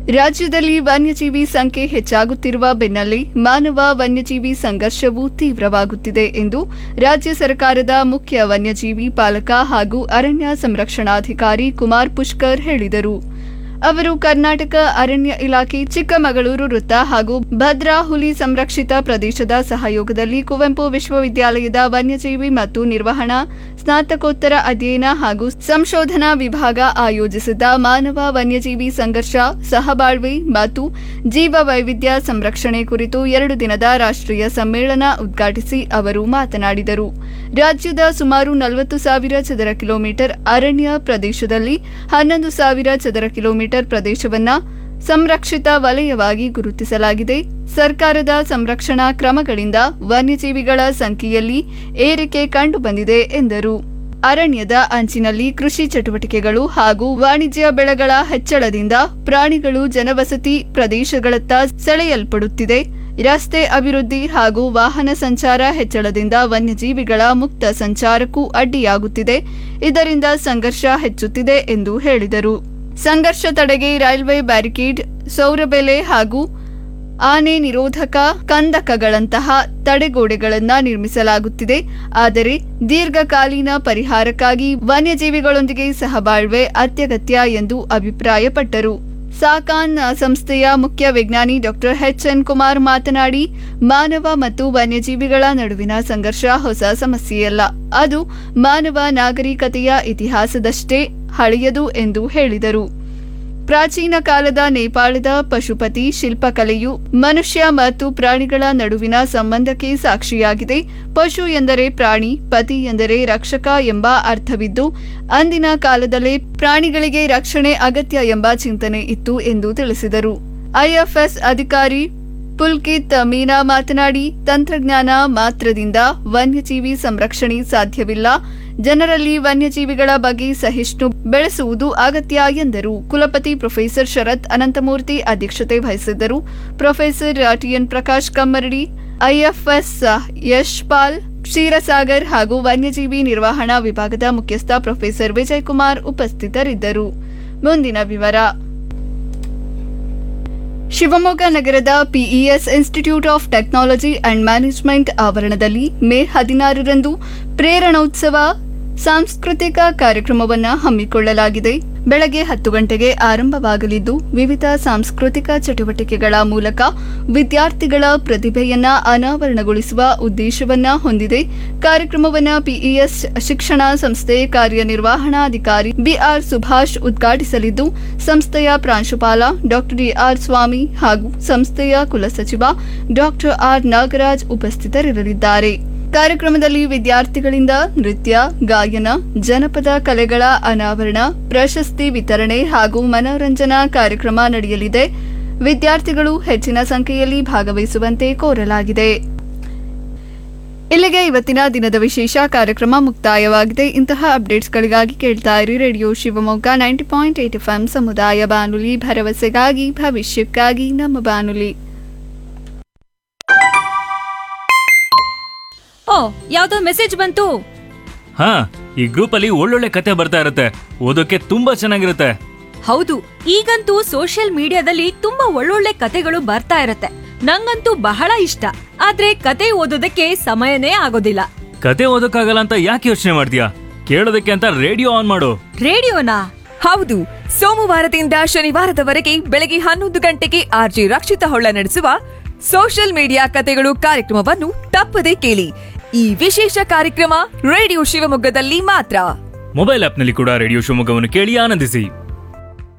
ರಾಜ್ಯದಲ್ಲಿ ವನ್ಯಜೀವಿ ಸಂಖ್ಯೆ ಹೆಚ್ಚಾಗುತ್ತಿರುವ ಬೆನ್ನಲ್ಲೇ ಮಾನವ ವನ್ಯಜೀವಿ ಸಂಘರ್ಷವು ತೀವ್ರವಾಗುತ್ತಿದೆ ಎಂದು ರಾಜ್ಯ ಸರ್ಕಾರದ ಮುಖ್ಯ ವನ್ಯಜೀವಿ ಪಾಲಕ ಹಾಗೂ ಅರಣ್ಯ ಸಂರಕ್ಷಣಾಧಿಕಾರಿ ಕುಮಾರ್ ಪುಷ್ಕರ್ ಹೇಳಿದರು ಅವರು ಕರ್ನಾಟಕ ಅರಣ್ಯ ಇಲಾಖೆ ಚಿಕ್ಕಮಗಳೂರು ವೃತ್ತ ಹಾಗೂ ಭದ್ರಾ ಹುಲಿ ಸಂರಕ್ಷಿತ ಪ್ರದೇಶದ ಸಹಯೋಗದಲ್ಲಿ ಕುವೆಂಪು ವಿಶ್ವವಿದ್ಯಾಲಯದ ವನ್ಯಜೀವಿ ಮತ್ತು ನಿರ್ವಹಣಾ ಸ್ನಾತಕೋತ್ತರ ಅಧ್ಯಯನ ಹಾಗೂ ಸಂಶೋಧನಾ ವಿಭಾಗ ಆಯೋಜಿಸಿದ್ದ ಮಾನವ ವನ್ಯಜೀವಿ ಸಂಘರ್ಷ ಸಹಬಾಳ್ವೆ ಮತ್ತು ಜೀವ ವೈವಿಧ್ಯ ಸಂರಕ್ಷಣೆ ಕುರಿತು ಎರಡು ದಿನದ ರಾಷ್ಟ್ರೀಯ ಸಮ್ಮೇಳನ ಉದ್ಘಾಟಿಸಿ ಅವರು ಮಾತನಾಡಿದರು ರಾಜ್ಯದ ಸುಮಾರು ನಲವತ್ತು ಸಾವಿರ ಚದರ ಕಿಲೋಮೀಟರ್ ಅರಣ್ಯ ಪ್ರದೇಶದಲ್ಲಿ ಹನ್ನೊಂದು ಸಾವಿರ ಚದರ ಕಿಲೋಮೀಟರ್ ಪ್ರದೇಶವನ್ನ ಸಂರಕ್ಷಿತ ವಲಯವಾಗಿ ಗುರುತಿಸಲಾಗಿದೆ ಸರ್ಕಾರದ ಸಂರಕ್ಷಣಾ ಕ್ರಮಗಳಿಂದ ವನ್ಯಜೀವಿಗಳ ಸಂಖ್ಯೆಯಲ್ಲಿ ಏರಿಕೆ ಕಂಡುಬಂದಿದೆ ಎಂದರು ಅರಣ್ಯದ ಅಂಚಿನಲ್ಲಿ ಕೃಷಿ ಚಟುವಟಿಕೆಗಳು ಹಾಗೂ ವಾಣಿಜ್ಯ ಬೆಳೆಗಳ ಹೆಚ್ಚಳದಿಂದ ಪ್ರಾಣಿಗಳು ಜನವಸತಿ ಪ್ರದೇಶಗಳತ್ತ ಸೆಳೆಯಲ್ಪಡುತ್ತಿದೆ ರಸ್ತೆ ಅಭಿವೃದ್ಧಿ ಹಾಗೂ ವಾಹನ ಸಂಚಾರ ಹೆಚ್ಚಳದಿಂದ ವನ್ಯಜೀವಿಗಳ ಮುಕ್ತ ಸಂಚಾರಕ್ಕೂ ಅಡ್ಡಿಯಾಗುತ್ತಿದೆ ಇದರಿಂದ ಸಂಘರ್ಷ ಹೆಚ್ಚುತ್ತಿದೆ ಎಂದು ಹೇಳಿದರು ಸಂಘರ್ಷ ತಡೆಗೆ ರೈಲ್ವೆ ಬ್ಯಾರಿಕೇಡ್ ಸೌರಬೆಲೆ ಹಾಗೂ ಆನೆ ನಿರೋಧಕ ಕಂದಕಗಳಂತಹ ತಡೆಗೋಡೆಗಳನ್ನು ನಿರ್ಮಿಸಲಾಗುತ್ತಿದೆ ಆದರೆ ದೀರ್ಘಕಾಲೀನ ಪರಿಹಾರಕ್ಕಾಗಿ ವನ್ಯಜೀವಿಗಳೊಂದಿಗೆ ಸಹಬಾಳ್ವೆ ಅತ್ಯಗತ್ಯ ಎಂದು ಅಭಿಪ್ರಾಯಪಟ್ಟರು ಸಾಕಾನ್ ಸಂಸ್ಥೆಯ ಮುಖ್ಯ ವಿಜ್ಞಾನಿ ಡಾಕ್ಟರ್ ಎಚ್ ಎನ್ ಕುಮಾರ್ ಮಾತನಾಡಿ ಮಾನವ ಮತ್ತು ವನ್ಯಜೀವಿಗಳ ನಡುವಿನ ಸಂಘರ್ಷ ಹೊಸ ಸಮಸ್ಯೆಯಲ್ಲ ಅದು ಮಾನವ ನಾಗರಿಕತೆಯ ಇತಿಹಾಸದಷ್ಟೇ ಹಳೆಯದು ಎಂದು ಹೇಳಿದರು ಪ್ರಾಚೀನ ಕಾಲದ ನೇಪಾಳದ ಪಶುಪತಿ ಶಿಲ್ಪಕಲೆಯು ಮನುಷ್ಯ ಮತ್ತು ಪ್ರಾಣಿಗಳ ನಡುವಿನ ಸಂಬಂಧಕ್ಕೆ ಸಾಕ್ಷಿಯಾಗಿದೆ ಪಶು ಎಂದರೆ ಪ್ರಾಣಿ ಪತಿ ಎಂದರೆ ರಕ್ಷಕ ಎಂಬ ಅರ್ಥವಿದ್ದು ಅಂದಿನ ಕಾಲದಲ್ಲೇ ಪ್ರಾಣಿಗಳಿಗೆ ರಕ್ಷಣೆ ಅಗತ್ಯ ಎಂಬ ಚಿಂತನೆ ಇತ್ತು ಎಂದು ತಿಳಿಸಿದರು ಐಎಫ್ಎಸ್ ಅಧಿಕಾರಿ ಪುಲ್ಕಿತ್ ಮೀನಾ ಮಾತನಾಡಿ ತಂತ್ರಜ್ಞಾನ ಮಾತ್ರದಿಂದ ವನ್ಯಜೀವಿ ಸಂರಕ್ಷಣೆ ಸಾಧ್ಯವಿಲ್ಲ ಜನರಲ್ಲಿ ವನ್ಯಜೀವಿಗಳ ಬಗ್ಗೆ ಸಹಿಷ್ಣು ಬೆಳೆಸುವುದು ಅಗತ್ಯ ಎಂದರು ಕುಲಪತಿ ಪ್ರೊಫೆಸರ್ ಶರತ್ ಅನಂತಮೂರ್ತಿ ಅಧ್ಯಕ್ಷತೆ ವಹಿಸಿದ್ದರು professor T N Prakash Kammaradi IFS Yashpal Ksheerasagar ಹಾಗೂ ವನ್ಯಜೀವಿ ನಿರ್ವಹಣಾ ವಿಭಾಗದ ಮುಖ್ಯಸ್ಥ ಪ್ರೊಫೆಸರ್ ವಿಜಯ್ ಕುಮಾರ್ ಉಪಸ್ಥಿತರಿದ್ದರು ಮುಂದಿನ ವಿವರ ಶಿವಮೊಗ್ಗ ನಗರದ PES institute of technology and management ಆವರಣದಲ್ಲಿ ಮೇ ಹದಿನಾರರಂದು ಪ್ರೇರಣೋತ್ಸವ ಸಾಂಸ್ಕೃತಿಕ ಕಾರ್ಯಕ್ರಮವನ್ನು ಹಮ್ಮಿಕೊಳ್ಳಲಾಗಿದೆ ಬೆಳಗ್ಗೆ ಹತ್ತು ಗಂಟೆಗೆ ಆರಂಭವಾಗಲಿದ್ದು ವಿವಿಧ ಸಾಂಸ್ಕೃತಿಕ ಚಟುವಟಿಕೆಗಳ ಮೂಲಕ ವಿದ್ಯಾರ್ಥಿಗಳ ಪ್ರತಿಭೆಯನ್ನ ಅನಾವರಣಗೊಳಿಸುವ ಉದ್ದೇಶವನ್ನ ಹೊಂದಿದೆ ಕಾರ್ಯಕ್ರಮವನ್ನು ಪಿಇಎಸ್ ಶಿಕ್ಷಣ ಸಂಸ್ಥೆ ಕಾರ್ಯನಿರ್ವಹಣಾಧಿಕಾರಿ ಬಿಆರ್ ಸುಭಾಷ್ ಉದ್ಘಾಟಿಸಲಿದ್ದು ಸಂಸ್ಥೆಯ ಪ್ರಾಂಶುಪಾಲ ಡಾಕ್ಟರ್ ಡಿಆರ್ ಸ್ವಾಮಿ ಹಾಗೂ ಸಂಸ್ಥೆಯ ಕುಲಸಚಿವ ಡಾಕ್ಟರ್ ಆರ್ ನಾಗರಾಜ್ ಉಪಸ್ಥಿತರಿರಲಿದ್ದಾರೆ ಕಾರ್ಯಕ್ರಮದಲ್ಲಿ ವಿದ್ಯಾರ್ಥಿಗಳಿಂದ ನೃತ್ಯ ಗಾಯನ ಜನಪದ ಕಲೆಗಳ ಅನಾವರಣ ಪ್ರಶಸ್ತಿ ವಿತರಣೆ ಹಾಗೂ ಮನೋರಂಜನಾ ಕಾರ್ಯಕ್ರಮ ನಡೆಯಲಿದೆ ವಿದ್ಯಾರ್ಥಿಗಳು ಹೆಚ್ಚಿನ ಸಂಖ್ಯೆಯಲ್ಲಿ ಭಾಗವಹಿಸುವಂತೆ ಕೋರಲಾಗಿದೆ ಇಲ್ಲಿಗೆ ಇವತ್ತಿನ ದಿನದ ವಿಶೇಷ ಕಾರ್ಯಕ್ರಮ ಮುಕ್ತಾಯವಾಗಿದೆ ಇಂತಹ ಅಪ್ಡೇಟ್ಸ್ಗಳಿಗಾಗಿ ಕೇಳ್ತಾ ಇರಿ radio Shivamogga ninety point eight F ಸಮುದಾಯ ಬಾನುಲಿ ಭರವಸೆಗಾಗಿ ಭವಿಷ್ಯಕ್ಕಾಗಿ ನಮ್ಮ ಬಾನುಲಿ ಓ ಯಾವ್ದೋ ಮೆಸೇಜ್ ಬಂತು ಹಾ ಈ ಗ್ರೂಪ್ ಅಲ್ಲಿ ಒಳ್ಳೊಳ್ಳೆ ಕತೆ ಬರ್ತಾ ಇರುತ್ತೆ ಓದೋಕೆ ತುಂಬಾ ಚೆನ್ನಾಗಿರುತ್ತೆ ಹೌದು ಈಗಂತೂ ಸೋಷಿಯಲ್ ಮೀಡಿಯಾದಲ್ಲಿ ತುಂಬಾ ಒಳ್ಳೊಳ್ಳೆ ಕತೆಗಳು ಬರ್ತಾ ಇರತ್ತೆ ನಂಗಂತೂ ಬಹಳ ಇಷ್ಟ ಆದ್ರೆ ಕತೆ ಓದೋದಕ್ಕೆ ಸಮಯನೇ ಆಗೋದಿಲ್ಲ ಕತೆ ಓದೋಕ್ಕಾಗಲ್ಲ ಅಂತ ಯಾಕೆ ಯೋಚನೆ ಮಾಡ್ತೀಯಾ ಕೇಳೋದಕ್ಕೆ ಅಂತ ರೇಡಿಯೋ ಆನ್ ಮಾಡು ರೇಡಿಯೋನಾ ಹೌದು ಸೋಮವಾರದಿಂದ ಶನಿವಾರದವರೆಗೆ ಬೆಳಗ್ಗೆ ಹನ್ನೊಂದು ಗಂಟೆಗೆ ಆರ್ಜಿ ರಕ್ಷಿತ ಹೊಳ್ಳ ನಡೆಸುವ ಸೋಷಿಯಲ್ ಮೀಡಿಯಾ ಕತೆಗಳು ಕಾರ್ಯಕ್ರಮವನ್ನು ತಪ್ಪದೆ ಕೇಳಿ ಈ ವಿಶೇಷ ಕಾರ್ಯಕ್ರಮ ರೇಡಿಯೋ ಶಿವಮೊಗ್ಗದಲ್ಲಿ ಮಾತ್ರ ಮೊಬೈಲ್ ಆಪ್ನಲ್ಲಿ ಕೂಡ ರೇಡಿಯೋ ಶಿವಮೊಗ್ಗವನ್ನು ಕೇಳಿ ಆನಂದಿಸಿ